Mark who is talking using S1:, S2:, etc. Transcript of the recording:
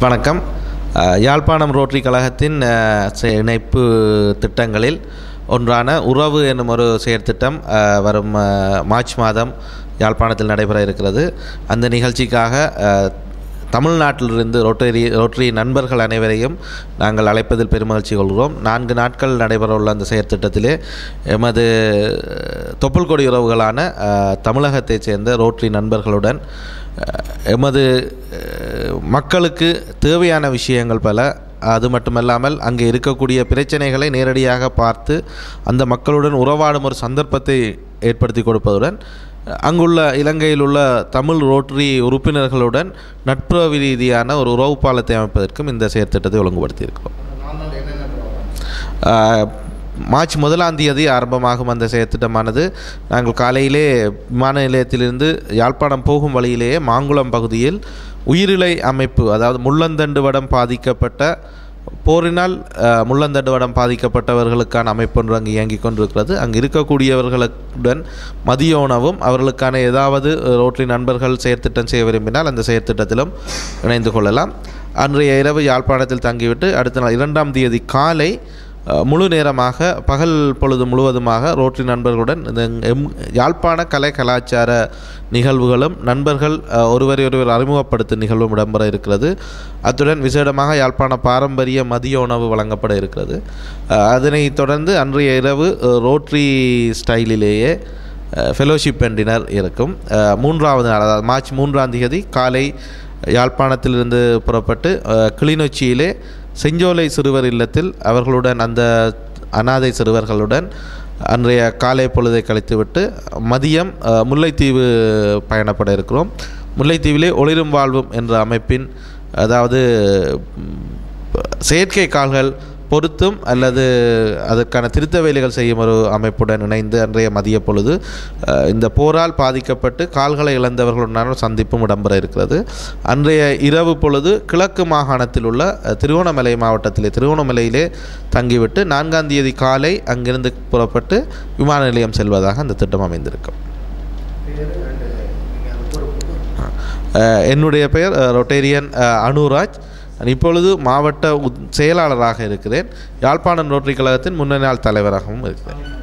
S1: வணக்கம் அஹ், யாழ்ப்பாணம் ரோட்டரி கழகத்தின் அஹ், செ- இணைப்பு திட்டங்களில் ஒன்றான உறவு என்னும் ஒரு செயற்திட்டம் அஹ், வரும் அஹ், மார்ச் மாதம் யாழ்ப்பாணத்தில் நடைபெற இருக்கிறது அந்த நிகழ்ச்சிக்காக அஹ், தமிழ்நாட்டிலிருந்து ரோட்டரி ரோட்டரி நண்பர்கள் அனைவரையும் நாங்கள் அழைப்பதில் பெருமகிழ்ச்சி கொள்கிறோம் நான்கு நாட்கள் நடைபெறவுள்ள அந்த செயற்திட்டத்திலே எமது தொப்புள்கொடி உறவுகளான அஹ், தமிழகத்தைச் சேர்ந்த ரோட்டரி நண்பர்களுடன் அஹ், எமது அஹ், மக்களுக்கு தேவையான விஷயங்கள் பல அது மட்டுமல்லாமல் அங்கே இருக்கக்கூடிய பிரச்சனைகளை நேரடியாக பார்த்து அந்த மக்களுடன் உறவாடும் ஒரு சந்தர்ப்பத்தை ஏற்படுத்தி கொடுப்பதுடன் அங்குள்ள இலங்கையில் உள்ள தமிழ் ரோட்டரி உறுப்பினர்களுடன் நட்புறவு ரீதியான ஒரு உறவு பாலத்தை அமைப்பதற்கும் இந்த செயற்திட்டத்தை ஒழுங்குபடுத்தியிருக்கிறோம் ஆஹ், மார்ச் முதலாம் தேதி ஆரம்பமாகும் அந்த செயற்திட்டமானது நாங்கள் காலையிலே விமான நிலையத்திலிருந்து யாழ்ப்பாணம் போகும் வழியிலேயே மாங்குளம் பகுதியில் உயிரிழை அமைப்பு அதாவது முள்ளந்தண்டு வடம் பாதிக்கப்பட்ட போரினால் ஆஹ், முள்ளந்தண்டு வடம் பாதிக்கப்பட்டவர்களுக்கான அமைப்பு ஒன்று அங்கு இயங்கிக் கொண்டிருக்கிறது அங்கு இருக்கக்கூடியவர்களுடன் மதிய உணவும் அவர்களுக்கான ஏதாவது ரோட்டரி நண்பர்கள் செயற்திட்டம் செய்ய விரும்பினால் அந்த செயற்திட்டத்திலும் இணைந்து கொள்ளலாம் அன்றைய இரவு யாழ்ப்பாணத்தில் தங்கிவிட்டு அடுத்த நாள் இரண்டாம் தேதி காலை அஹ், முழு நேரமாக பகல் பொழுது முழுவதுமாக ரோட்டரி நண்பர்களுடன் இந்த எம் யாழ்ப்பாண கலை கலாச்சார நிகழ்வுகளும் நண்பர்கள் அஹ், ஒருவரை ஒருவர் அறிமுகப்படுத்தும் நிகழ்வும் இடம்பெற இருக்கிறது அத்துடன் விசேடமாக யாழ்ப்பாண பாரம்பரிய மதிய உணவு வழங்கப்பட இருக்கிறது அஹ், அதனைத் தொடர்ந்து அன்றைய இரவு அஹ், ரோட்டரி ஸ்டைலிலேயே ஃபெலோஷிப் அண்ட் டின்னர் இருக்கும் அஹ், மூன்றாவது நாள் அதாவது மார்ச் மூன்றாம் தேதி காலை யாழ்ப்பாணத்திலிருந்து புறப்பட்டு அஹ், கிளிநொச்சியிலே செஞ்சோலை சிறுவர் இல்லத்தில் அவர்களுடன் அந்த அனாதை சிறுவர்களுடன் அன்றைய காலை பொழுதை கழித்துவிட்டு மதியம் அஹ், முல்லைத்தீவு பயணப்பட இருக்கிறோம் முல்லைத்தீவிலே ஒளிரும் வாழ்வும் என்ற அமைப்பின் அதாவது ம், செயற்கை கால்கள் பொருத்தும் அல்லது அதற்கான திருத்த வேலைகள் செய்யும் ஒரு அமைப்புடன் இணைந்து அன்றைய மதிய பொழுது அஹ், இந்த போரால் பாதிக்கப்பட்டு கால்களை இழந்தவர்களுடனான சந்திப்பும் இடம்பெற இருக்கிறது அன்றைய இரவு பொழுது கிழக்கு மாகாணத்தில் உள்ள அஹ், திருகோணமலை மாவட்டத்திலே திருகோணமலையிலே தங்கிவிட்டு நான்காம் தேதி காலை அங்கிருந்து புறப்பட்டு விமான நிலையம் செல்வதாக அந்த திட்டம் அமைந்திருக்கும் அஹ், என்னுடைய பெயர் அஹ், ரொட்டேரியன் அஹ், அனுராஜ் நான் இப்பொழுது மாவட்ட உத்- செயலாளராக இருக்கிறேன் யாழ்ப்பாணம் ரோட்டரி கழகத்தின் முன்னணி நாள் தலைவராகவும் இருக்கிறேன்